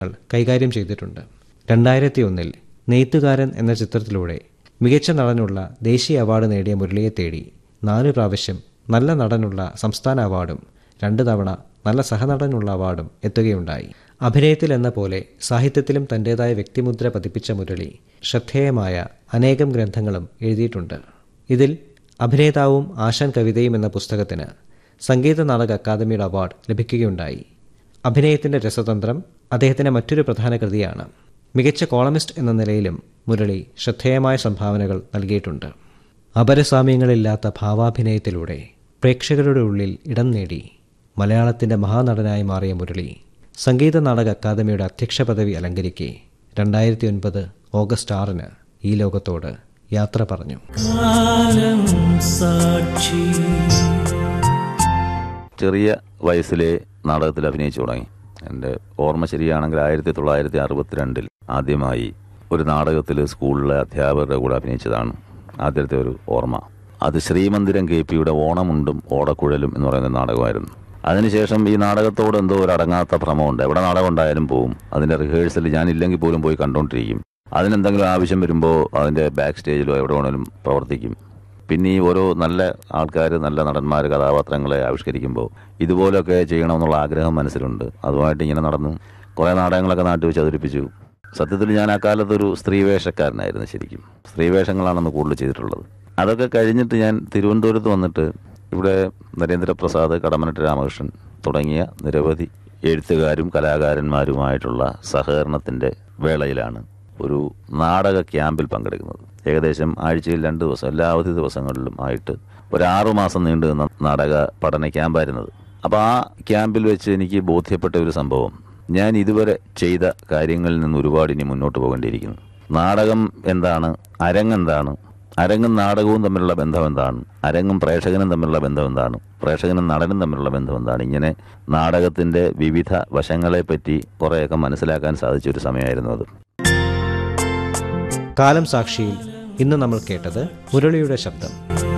കൈകാര്യം ചെയ്തിട്ടുണ്ട് രണ്ടായിരത്തി ഒന്നിൽ നെയ്ത്തുകാരൻ എന്ന ചിത്രത്തിലൂടെ മികച്ച നടനുള്ള ദേശീയ അവാർഡ് നേടിയ മുരളിയെ തേടി നാല് പ്രാവശ്യം നല്ല നടനുള്ള സംസ്ഥാന അവാർഡും രണ്ട് തവണ നല്ല സഹനടനുള്ള അവാർഡും എത്തുകയുണ്ടായി അഭിനയത്തിൽ എന്ന പോലെ സാഹിത്യത്തിലും തൻ്റെതായ വ്യക്തിമുദ്ര പതിപ്പിച്ച മുരളി ശ്രദ്ധേയമായ അനേകം ഗ്രന്ഥങ്ങളും എഴുതിയിട്ടുണ്ട് ഇതിൽ അഭിനേതാവും ആശാൻ കവിതയും എന്ന പുസ്തകത്തിന് സംഗീത നാടക അക്കാദമിയുടെ അവാർഡ് ലഭിക്കുകയുണ്ടായി അഭിനയത്തിൻ്റെ രസതന്ത്രം അദ്ദേഹത്തിൻ്റെ മറ്റൊരു പ്രധാന കൃതിയാണ് മികച്ച കോളമിസ്റ്റ് എന്ന നിലയിലും മുരളി ശ്രദ്ധേയമായ സംഭാവനകൾ നൽകിയിട്ടുണ്ട് അപരസാമ്യങ്ങളില്ലാത്ത ഭാവാഭിനയത്തിലൂടെ പ്രേക്ഷകരുടെ ഉള്ളിൽ ഇടം നേടി മലയാളത്തിൻ്റെ മഹാനടനായി മാറിയ മുരളി സംഗീത നാടക അക്കാദമിയുടെ അധ്യക്ഷ പദവി അലങ്കരിക്കെ രണ്ടായിരത്തി ഒൻപത് ഓഗസ്റ്റ് ആറിന് ഈ ലോകത്തോട് യാത്ര പറഞ്ഞു ചെറിയ വയസ്സിലെ നാടകത്തിൽ അഭിനയിച്ചു തുടങ്ങി എൻ്റെ ഓർമ്മ ശരിയാണെങ്കിൽ ആയിരത്തി തൊള്ളായിരത്തി അറുപത്തിരണ്ടിൽ ആദ്യമായി ഒരു നാടകത്തിൽ സ്കൂളിലെ അധ്യാപകരുടെ കൂടെ അഭിനയിച്ചതാണ് ആദ്യത്തെ ഒരു ഓർമ്മ അത് ശ്രീമന്ദിരം കെ പിയുടെ ഓണമുണ്ടും ഓടക്കുഴലും എന്ന് പറയുന്ന നാടകമായിരുന്നു അതിനുശേഷം ഈ നാടകത്തോട് എന്തോ ഒരു അടങ്ങാത്ത ഭ്രമമുണ്ട് എവിടെ നാടകം ഉണ്ടായാലും പോവും അതിൻ്റെ റിഹേഴ്സൽ ഞാനില്ലെങ്കിൽ പോലും പോയി കണ്ടുകൊണ്ടിരിക്കും അതിനെന്തെങ്കിലും ആവശ്യം വരുമ്പോൾ അതിൻ്റെ ബാക്ക് സ്റ്റേജിലോ എവിടെ വേണേലും പ്രവർത്തിക്കും പിന്നെ ഈ ഓരോ നല്ല ആൾക്കാർ നല്ല നടന്മാർ കഥാപാത്രങ്ങളെ ആവിഷ്കരിക്കുമ്പോൾ ഇതുപോലൊക്കെ ചെയ്യണമെന്നുള്ള ആഗ്രഹം മനസ്സിലുണ്ട് അതുമായിട്ട് ഇങ്ങനെ നടന്നു കുറേ നാടകങ്ങളൊക്കെ നാട്ടിൽ വെച്ച് അവതരിപ്പിച്ചു സത്യത്തിൽ ഞാൻ ആ കാലത്ത് ഒരു സ്ത്രീവേഷക്കാരനായിരുന്നു ശരിക്കും സ്ത്രീവേഷങ്ങളാണെന്ന് കൂടുതൽ ചെയ്തിട്ടുള്ളത് അതൊക്കെ കഴിഞ്ഞിട്ട് ഞാൻ തിരുവനന്തപുരത്ത് വന്നിട്ട് ഇവിടെ നരേന്ദ്രപ്രസാദ് കടമനട്ട് രാമകൃഷ്ണൻ തുടങ്ങിയ നിരവധി എഴുത്തുകാരും കലാകാരന്മാരുമായിട്ടുള്ള സഹകരണത്തിൻ്റെ വേളയിലാണ് ഒരു നാടക ക്യാമ്പിൽ പങ്കെടുക്കുന്നത് ഏകദേശം ആഴ്ചയിൽ രണ്ട് ദിവസം എല്ലാ അവധി ദിവസങ്ങളിലും ആയിട്ട് ഒരു ആറു മാസം നീണ്ടു നിന്ന നാടക പഠന ക്യാമ്പായിരുന്നത് അപ്പോൾ ആ ക്യാമ്പിൽ വെച്ച് എനിക്ക് ബോധ്യപ്പെട്ട ഒരു സംഭവം ഞാൻ ഇതുവരെ ചെയ്ത കാര്യങ്ങളിൽ നിന്ന് ഒരുപാട് ഇനി മുന്നോട്ട് പോകേണ്ടിയിരിക്കുന്നു നാടകം എന്താണ് അരങ്ങെന്താണ് അരങ്ങും നാടകവും തമ്മിലുള്ള ബന്ധം എന്താണ് അരങ്ങും പ്രേക്ഷകനും തമ്മിലുള്ള ബന്ധം എന്താണ് പ്രേക്ഷകനും നടനും തമ്മിലുള്ള ബന്ധം എന്താണ് ഇങ്ങനെ നാടകത്തിൻ്റെ വിവിധ വശങ്ങളെപ്പറ്റി കുറേയൊക്കെ മനസ്സിലാക്കാൻ സാധിച്ച ഒരു സമയമായിരുന്നു അത് കാലം സാക്ഷിയിൽ ഇന്ന് നമ്മൾ കേട്ടത് മുരളിയുടെ ശബ്ദം